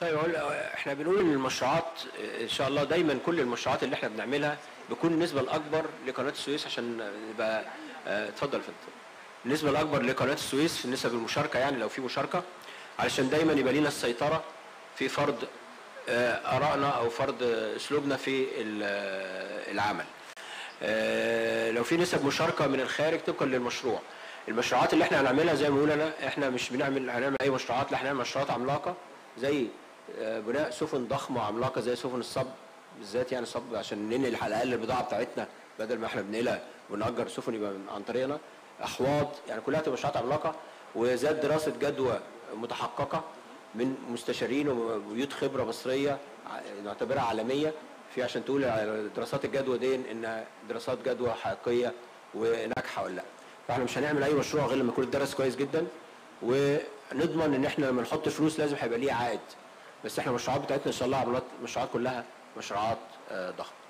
طيب أقول احنا بنقول ان المشروعات ان شاء الله دايما كل المشروعات اللي احنا بنعملها بيكون النسبه الاكبر لقناه السويس عشان نبقى اه، اتفضل يا فندم النسبه الاكبر لقناه السويس في نسب المشاركه يعني لو في مشاركه علشان دايما يبقى لينا السيطره في فرض اه، ارائنا او فرض اسلوبنا في ال- اه، العمل. اه، لو في نسب مشاركه من الخارج طبقا للمشروع. المشروعات اللي احنا هنعملها زي ما بقول انا احنا مش بنعمل هنعمل اي مشروعات لا احنا هنعمل مشروعات عملاقه زي اه، بناء سفن ضخمه وعملاقه زي سفن الصب بالذات يعني صب عشان ننقل على الاقل البضاعه بتاعتنا بدل ما احنا بننقلها ونأجر سفن يبقى من- عن طريقنا احواض يعني كلها تبقى مشروعات عملاقه وذات دراسه جدوى متحققه من مستشارين وبيوت خبره مصريه ع- نعتبرها عالميه في عشان تقول على دراسات الجدوى دي انها دراسات جدوى حقيقيه وناجحه ولا لا فاحنا مش هنعمل اي مشروع غير لما يكون الدرس كويس جدا ونضمن ان احنا لما نحط فلوس لازم هيبقى ليه عائد بس احنا المشروعات بتاعتنا ان شاء الله عملات مشروعات كلها مشروعات آه، ضخمه